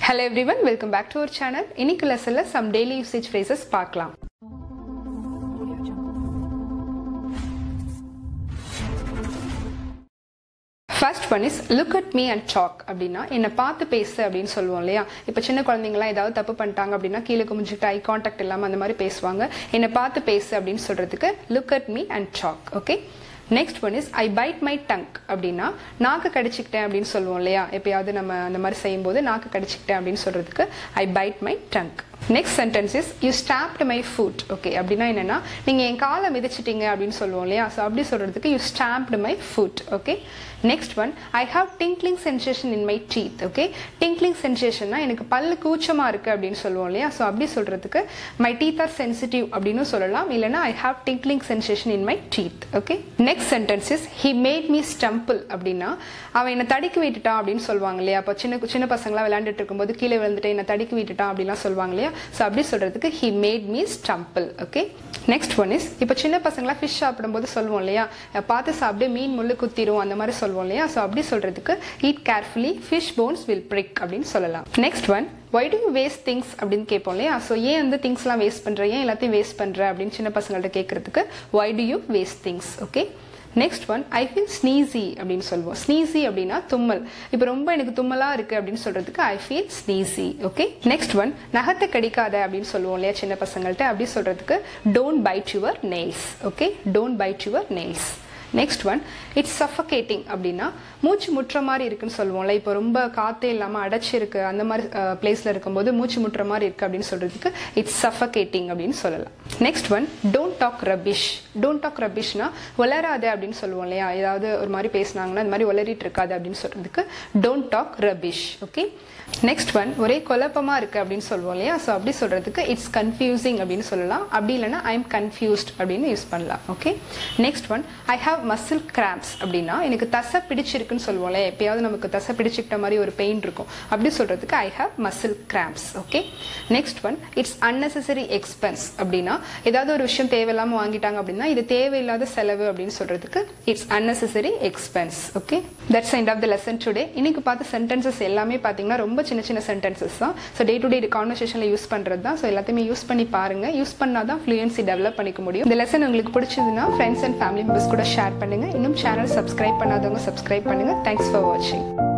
hello everyone welcome back to our channel இன்னைக்கு லெசனில் some daily usage phrases பார்க்கலாம் first one is look at me and talk அப்படின்னா என்னை பார்த்து பேசு அப்படின்னு சொல்லுவோம் இல்லையா இப்போ சின்ன குழந்தைங்களாம் ஏதாவது தப்பு பண்ணிட்டாங்க அப்படின்னா கீழே குமிஞ்சிட்டு ஐ கான்டாக்ட் இல்லாமல் அந்த மாதிரி பேசுவாங்க என்னை பார்த்து பேசு அப்படின்னு சொல்கிறதுக்கு look at me and talk okay next one is I bite my tongue அப்படின்னா நாக்கு கடிச்சிக்கிட்டேன் அப்படின்னு சொல்லுவோம் இல்லையா எப்பயாவது நம்ம அந்த மாதிரி செய்யும்போது நாக்கு கடிச்சிக்கிட்டேன் அப்படின்னு சொல்கிறதுக்கு I bite my tongue next sentence is you stopped my foot okay அப்படின்னா என்னன்னா நீங்கள் என் காலை மிதிச்சிட்டீங்க அப்படின்னு சொல்லுவோம் இல்லையா ஸோ அப்படி சொல்கிறதுக்கு you stopped my foot okay next one I have tingling sensation in my teeth okay tingling சென்சேஷன்னா எனக்கு பல்லு கூச்சமாக இருக்குது அப்படின்னு சொல்லுவோம் இல்லையா ஸோ அப்படி சொல்கிறதுக்கு மை டீத் ஆர் சென்சிட்டிவ் அப்படின்னு சொல்லலாம் இல்லைனா I have tingling sensation in my teeth okay next sentence is he made me stumble அப்படின்னா அவன் என்னை தடுக்கி விட்டுட்டான் அப்படின்னு சொல்லுவாங்க இல்லையா அப்போ சின்ன சின்ன பசங்களாம் விளையாண்டுட்டு இருக்கும்போது கீழே விழுந்துட்டு என்னை தடுக்கி விட்டுட்டான் அப்படிலாம் சொல்லுவாங்க இல்லையா ஸோ அப்படி சொல்கிறதுக்கு he made me stumble okay next one is இப்போ சின்ன பசங்களாம் ஃபிஷ் சாப்பிடும்போது சொல்லுவோம் இல்லையா பார்த்து சாப்பிட்டு மீன் முள்ளு குத்திரும் அந்த மாதிரி சொல்லுவோம் இல்லையா ஸோ அப்படி சொல்கிறதுக்கு eat carefully fish bones will prick அப்படின்னு சொல்லலாம் next one why do you waste things அப்படின்னு கேட்போம் இல்லையா ஸோ ஏன் வந்து திங்ஸ்லாம் வேஸ்ட் பண்ணுற ஏன் எல்லாத்தையும் வேஸ்ட் பண்ணுற அப்படின்னு சின்ன பசங்கள்ட்ட கேட்குறதுக்கு why do you waste things okay next one I feel sneezy அப்படின்னு சொல்லுவோம் ஸ்னீசி அப்படின்னா தும்மல் இப்போ ரொம்ப எனக்கு தும்மலாக இருக்குது அப்படின்னு சொல்கிறதுக்கு I feel sneezy okay next one நகத்தை கடிக்காத அப்படின்னு சொல்லுவோம் இல்லையா சின்ன பசங்கள்ட்ட அப்படி சொல்கிறதுக்கு don't bite your nails okay don't bite your nails next one it's suffocating அப்படின்னா மூச்சு முட்டுற மாதிரி இருக்குன்னு சொல்லுவோம்ல இப்போ ரொம்ப காற்றே இல்லாமல் அடைச்சிருக்கு அந்த மாதிரி பிளேஸில் இருக்கும்போது மூச்சு முட்டுற மாதிரி இருக்குது அப்படின்னு சொல்கிறதுக்கு இட்ஸ் சஃபகேட்டிங் அப்படின்னு சொல்லலாம் next one don't talk rubbish don't talk ரபிஷ்னா வளராது அப்படின்னு சொல்லுவோம் இல்லையா ஏதாவது ஒரு மாதிரி பேசினாங்கன்னா இந்த மாதிரி வளரிட்டு இருக்காது அப்படின்னு சொல்கிறதுக்கு don't talk rubbish okay next one ஒரே குழப்பமாக இருக்குது அப்படின்னு சொல்லுவோம் இல்லையா ஸோ அப்படி சொல்கிறதுக்கு இட்ஸ் கன்ஃபியூசிங் அப்படின்னு சொல்லலாம் அப்படி இல்லைனா ஐ எம் கன்ஃபியூஸ்ட் அப்படின்னு யூஸ் பண்ணலாம் okay next one I have muscle cramps அப்படின்னா எனக்கு தசை பிடிச்சிருக்குன்னு சொல்லுவோம்ல எப்பயாவது நமக்கு தசை பிடிச்சிக்கிட்ட மாதிரி ஒரு பெயின் இருக்கும் அப்படி சொல்கிறதுக்கு I have muscle cramps okay next one it's unnecessary expense அப்படின்னா ஏதாவது ஒரு விஷயம் தேவையில்லாமல் வாங்கிட்டாங்க அப்படின்னா இது தேவையில்லாத செலவு அப்படின்னு சொல்கிறதுக்கு it's unnecessary expense okay that's end of the lesson today இன்னைக்கு பார்த்த சென்டென்சஸ் எல்லாமே பார்த்தீங்கன்னா ரொம்ப சின்ன சின்ன சென்டென்சஸ் தான் ஸோ டே டு டே கான்வர்சேஷனில் யூஸ் பண்ணுறது தான் ஸோ எல்லாத்தையுமே யூஸ் பண்ணி பாருங்க யூஸ் பண்ணால் தான் ஃப்ளூயன்சி டெவலப் பண்ணிக்க முடியும் இந்த லெசன் உங்களுக்கு பிடிச்சதுன்னா ஃப்ரெண்ட்ஸ் அண்ட் ஃபேமிலி மெம்பர்ஸ் கூட ஷேர் பண்ணுங்க இன்னும் சேனல் சப்ஸ்கிரைப் பண்ணாதவங்க சப்ஸ்கிரைப் பண்ணுங்க தேங்க்ஸ் ஃபார் வாட்சிங்